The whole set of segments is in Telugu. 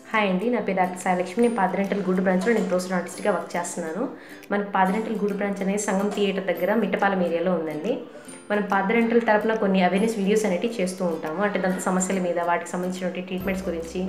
హాయ్ అండి నా పేరు డాక్టర్ సాయలక్ష్మి నేను పాదరెంటల్ గుడ్ బ్రాంచ్లో నేను ప్రొఫెసర్ ఆర్టిస్ట్గా వర్క్ చేస్తున్నాను మన పాదరెంటల్ గుడ్ బ్రాంచ్ అనేది సంగం థియేటర్ దగ్గర మిట్టపాలెం ఏరియాలో ఉందండి మనం పాదరెంటల్ తరపున కొన్ని అవేర్నెస్ వీడియోస్ అనేవి చేస్తూ ఉంటాము అంటే దంత సమస్యల మీద వాటికి సంబంధించినటువంటి ట్రీట్మెంట్స్ గురించి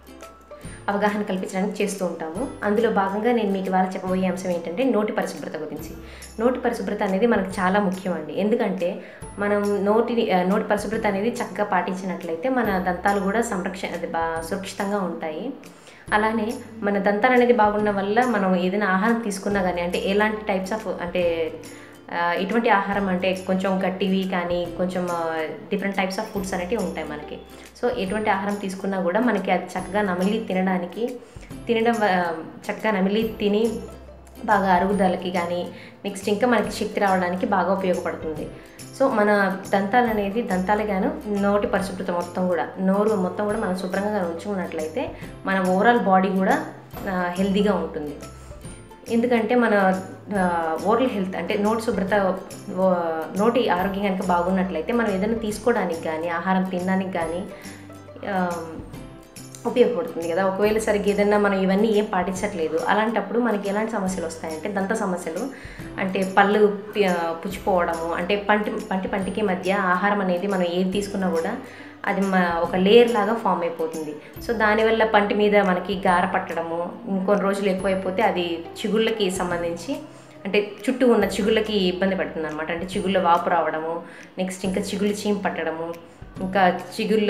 అవగాహన కల్పించడానికి చేస్తూ ఉంటాము అందులో భాగంగా నేను మీకు ఇవాళ చెప్పబోయే అంశం ఏంటంటే నోటి పరిశుభ్రత గురించి నోటి పరిశుభ్రత అనేది మనకు చాలా ముఖ్యం అండి ఎందుకంటే మనం నోటి ఆ, నోటి పరిశుభ్రత అనేది చక్కగా పాటించినట్లయితే మన దంతాలు కూడా సంరక్షణ అది బా సురక్షితంగా ఉంటాయి అలానే మన దంతాలు అనేది బాగున్న వల్ల మనం ఏదైనా ఆహారం తీసుకున్నా కానీ అంటే ఎలాంటి టైప్స్ ఆఫ్ అంటే ఆ, ఇటువంటి ఆహారం అంటే కొంచెం గట్టివి కానీ కొంచెం డిఫరెంట్ టైప్స్ ఆఫ్ ఫుడ్స్ అనేవి ఉంటాయి మనకి సో ఎటువంటి ఆహారం తీసుకున్నా కూడా మనకి అది చక్కగా నమిలి తినడానికి తినడం వ- చక్కగా నమిలి తిని బాగా అరుగుదలకి కానీ నెక్స్ట్ ఇంకా మనకి శక్తి రావడానికి బాగా ఉపయోగపడుతుంది సో మన దంతాలు అనేది దంతాలే గాను నోటి పరిశుభ్రత మొత్తం కూడా నోరు మొత్తం కూడా మనం శుభ్రంగా ఉంచుకున్నట్లయితే మన ఓవరాల్ బాడీ కూడా హెల్తీగా ఉంటుంది ఎందుకంటే మన ఓరల్ హెల్త్ అంటే నోటి శుభ్రత ఓ- నోటి ఆరోగ్యం కనుక బాగున్నట్లయితే మనం ఏదైనా తీసుకోవడానికి కానీ ఆహారం తినడానికి కానీ ఆ, ఉపయోగపడుతుంది కదా ఒకవేళ సరిగ్గా ఏదైనా మనం ఇవన్నీ ఏం పాటించట్లేదు అలాంటప్పుడు మనకి ఎలాంటి సమస్యలు వస్తాయంటే దంత సమస్యలు అంటే పళ్ళు పి- ఆ, పుచ్చిపోవడము అంటే పంటి పంటి పంటికి మధ్య ఆహారం అనేది మనం ఏది తీసుకున్నా కూడా అది మ ఒక లేయర్ లాగా ఫామ్ అయిపోతుంది సో దానివల్ల పంటి మీద మనకి గార పట్టడము ఇంకొన్ని రోజులు ఎక్కువైపోతే అది చిగుళ్ళకి సంబంధించి అంటే చుట్టూ ఉన్న చిగుళ్ళకి ఇబ్బంది పడుతుంది అనమాట అంటే చిగుళ్ళ వాపు రావడము నెక్స్ట్ ఇంకా చిగుళ్ళు చీమ పట్టడము ఇంకా చిగుళ్ళ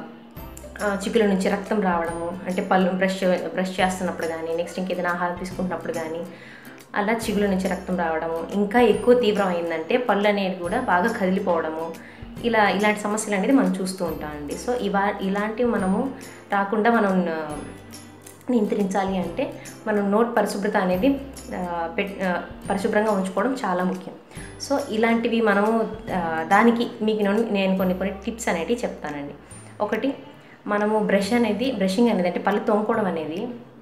ఆ, చిగుల నుంచి రక్తం రావడము అంటే పళ్ళు బ్రష్ బ్రష్ చేస్తున్నప్పుడు కానీ నెక్స్ట్ ఇంకేదైనా ఆహారం తీసుకుంటున్నప్పుడు కానీ అలా చిగుల నుంచి రక్తం రావడము ఇంకా ఎక్కువ తీవ్రం అయిందంటే పళ్ళు అనేది కూడా బాగా కదిలిపోవడము ఇలా ఇలాంటి సమస్యలు అనేది మనం చూస్తూ ఉంటామండి సో ఇవా ఇలాంటివి మనము రాకుండా మనం ఆ, నియంత్రించాలి అంటే మనం నోట్ పరిశుభ్రత అనేది ఆ, పెట్ ఆ, పరిశుభ్రంగా ఉంచుకోవడం చాలా ముఖ్యం సో ఇలాంటివి మనము ఆ, దానికి మీకు నేను- నేను కొన్ని కొన్ని టిప్స్ అనేవి చెప్తానండి ఒకటి మనము బ్రష్ అనేది బ్రషింగ్ అనేది అంటే పళ్ళు తోముకోవడం అనేది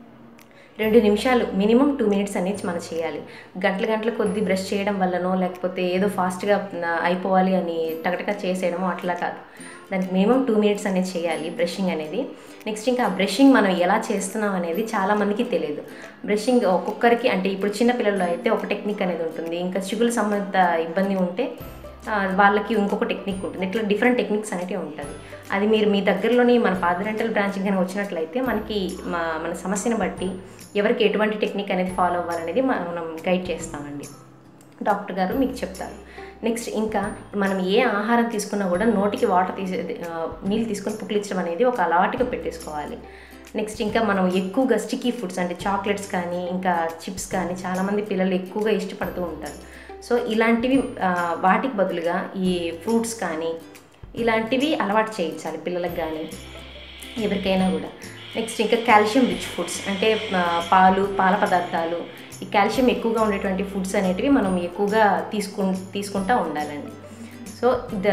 రెండు నిమిషాలు మినిమం టూ మినిట్స్ అనేది మనం చేయాలి గంటల గంటల కొద్ది బ్రష్ చేయడం వల్లనో లేకపోతే ఏదో ఫాస్ట్గా అయిపోవాలి అని టకటక చేసేయడమో అట్లా కాదు దానికి మినిమం టూ మినిట్స్ అనేది చేయాలి బ్రషింగ్ అనేది నెక్స్ట్ ఇంకా ఆ బ్రషింగ్ మనం ఎలా చేస్తున్నాం అనేది చాలా మందికి తెలియదు బ్రషింగ్ ఒక్కొక్కరికి అంటే ఇప్పుడు చిన్న పిల్లల్లో అయితే ఒక టెక్నిక్ అనేది ఉంటుంది ఇంకా చిగులు సంబంధిత ఇబ్బంది ఉంటే ఆ, వాళ్ళకి ఇంకొక టెక్నిక్ ఉంటుంది ఇట్లా డిఫరెంట్ టెక్నిక్స్ అనేవి ఉంటుంది అది మీరు మీ దగ్గరలోని మన పాదరెంటల్ బ్రాంచింగ్ కనుక వచ్చినట్లయితే మనకి మా మన సమస్యను బట్టి ఎవరికి ఎటువంటి టెక్నిక్ అనేది ఫాలో అవ్వాలనేది మనం గైడ్ చేస్తామండి డాక్టర్ గారు మీకు చెప్తారు నెక్స్ట్ ఇంకా మనం ఏ ఆహారం తీసుకున్నా కూడా నోటికి వాటర్ తీసే ఆ, నీళ్ళు తీసుకొని పుక్కిలించడం అనేది ఒక అలవాటుగా పెట్టేసుకోవాలి నెక్స్ట్ ఇంకా మనం ఎక్కువగా స్టిక్కీ ఫుడ్స్ అంటే చాక్లెట్స్ కానీ ఇంకా చిప్స్ కానీ చాలామంది పిల్లలు ఎక్కువగా ఇష్టపడుతూ ఉంటారు సో ఇలాంటివి ఆ, వాటికి బదులుగా ఈ ఫ్రూట్స్ కానీ ఇలాంటివి అలవాటు చేయించాలి పిల్లలకు కానీ ఎవరికైనా కూడా నెక్స్ట్ ఇంకా కాల్షియం రిచ్ ఫుడ్స్ అంటే ఆ, పాలు పాల పదార్థాలు ఈ కాల్షియం ఎక్కువగా ఉండేటువంటి ఫుడ్స్ అనేటివి మనం ఎక్కువగా తీసుకు తీసుకుంటూ ఉండాలండి సో ద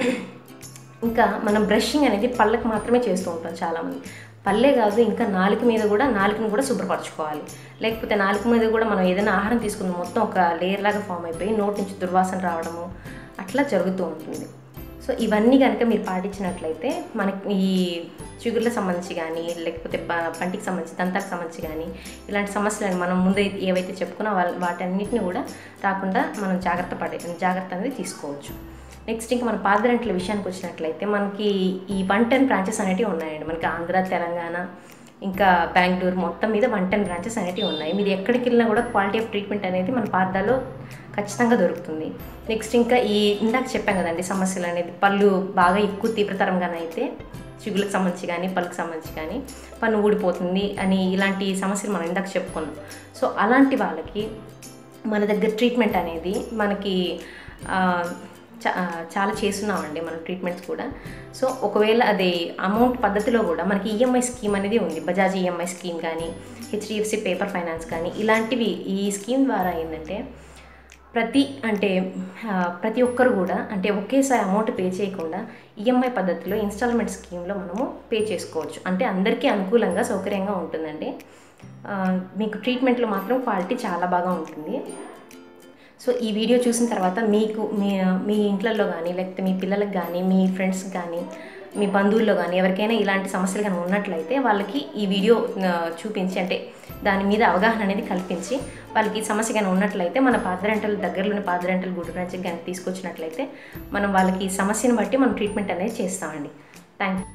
ఇంకా మనం బ్రషింగ్ అనేది పళ్ళకి మాత్రమే చేస్తూ ఉంటాం చాలామంది పళ్ళే కాదు ఇంకా నాలుక మీద కూడా నాలుకను కూడా శుభ్రపరచుకోవాలి లేకపోతే నాలుక మీద కూడా మనం ఏదైనా ఆహారం తీసుకుందాం మొత్తం ఒక లేయర్ లాగా ఫామ్ అయిపోయి నోటి నుంచి దుర్వాసన రావడము అట్లా జరుగుతూ ఉంటుంది సో ఇవన్నీ కనుక మీరు పాటించినట్లయితే మనకి ఈ చిగుర్లకు సంబంధించి కానీ లేకపోతే ప- పంటికి సంబంధించి దంతాలకు సంబంధించి కానీ ఇలాంటి సమస్యలను మనం ముందే ఏవైతే చెప్పుకున్నా వాళ్ళ వాటన్నిటిని కూడా రాకుండా మనం జాగ్రత్త పడే జాగ్రత్త అనేది తీసుకోవచ్చు నెక్స్ట్ ఇంకా మన పాదరంట్ల విషయానికి వచ్చినట్లయితే మనకి ఈ వన్ టెన్ బ్రాంచెస్ అనేటివి ఉన్నాయండి మనకి ఆంధ్ర తెలంగాణ ఇంకా బెంగళూరు మొత్తం మీద వన్ టెన్ బ్రాంచెస్ అనేటివి ఉన్నాయి మీరు ఎక్కడికి వెళ్ళినా కూడా క్వాలిటీ ఆఫ్ ట్రీట్మెంట్ అనేది మన పాదాల్లో ఖచ్చితంగా దొరుకుతుంది నెక్స్ట్ ఇంకా ఈ ఇందాక చెప్పాం కదండి సమస్యలు అనేది పళ్ళు బాగా ఎక్కువ తీవ్రతరంగానైతే చిగులకు సంబంధించి కానీ పళ్ళకి సంబంధించి కానీ పన్ను ఊడిపోతుంది అని ఇలాంటి సమస్యలు మనం ఇందాక చెప్పుకున్నాం సో అలాంటి వాళ్ళకి మన దగ్గర ట్రీట్మెంట్ అనేది మనకి ఆ, చా- చాలా చేస్తున్నామండి మన ట్రీట్మెంట్స్ కూడా సో ఒకవేళ అది అమౌంట్ పద్ధతిలో కూడా మనకి ఈఎంఐ స్కీమ్ అనేది ఉంది బజాజ్ ఈఎంఐ స్కీమ్ కానీ హెచ్డిఎఫ్సి పేపర్ ఫైనాన్స్ కానీ ఇలాంటివి ఈ స్కీమ్ ద్వారా ఏంటంటే ప్రతి అంటే ఆ, ప్రతి ఒక్కరు కూడా అంటే ఒకేసారి అమౌంట్ పే చేయకుండా ఈఎంఐ పద్ధతిలో ఇన్స్టాల్మెంట్ స్కీమ్లో మనము పే చేసుకోవచ్చు అంటే అందరికీ అనుకూలంగా సౌకర్యంగా ఉంటుందండి ఆ, మీకు ట్రీట్మెంట్లో మాత్రం క్వాలిటీ చాలా బాగా ఉంటుంది సో ఈ వీడియో చూసిన తర్వాత మీకు మీ మీ ఇంట్లలో కానీ లేకపోతే మీ పిల్లలకు కానీ మీ ఫ్రెండ్స్కి కానీ మీ బంధువుల్లో కానీ ఎవరికైనా ఇలాంటి సమస్యలు కానీ ఉన్నట్లయితే వాళ్ళకి ఈ వీడియో ఆ, చూపించి అంటే దాని మీద అవగాహన అనేది కల్పించి వాళ్ళకి ఈ సమస్య కానీ ఉన్నట్లయితే మన పాదరెంటల్ దగ్గరలోని పాదరెంటల్ గుడ్డు బ్రాంచ్కి కానీ తీసుకొచ్చినట్లయితే మనం వాళ్ళకి ఈ సమస్యను బట్టి మనం ట్రీట్మెంట్ అనేది చేస్తామండి థ్యాంక్ యూ